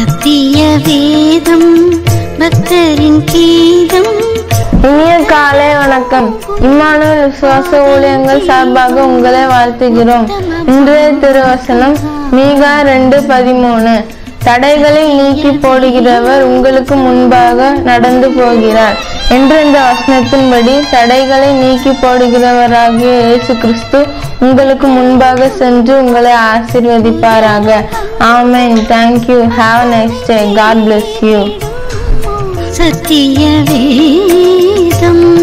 சத்திய வேதம் பக்தரின் கீதம் இனிய காலை வணக்கம் இம்மானுவேல் விசுவாச ஊழியங்கள் சார்பாக உங்களை வாழ்த்துகிறோம் இன்றைய திருவசனம் மீகா ரெண்டு பதிமூணு தடைகளை நீக்கி போடுகிறவர் உங்களுக்கு முன்பாக நடந்து போகிறார் என்று இந்த வசனத்தின்படி தடைகளை நீக்கி போடுகிறவராகிய இயேசு கிறிஸ்து உங்களுக்கு முன்பாக சென்று உங்களை ஆசீர்வதிப்பாராக ஆமென் thank you have nice day God bless you சத்திய வேதம்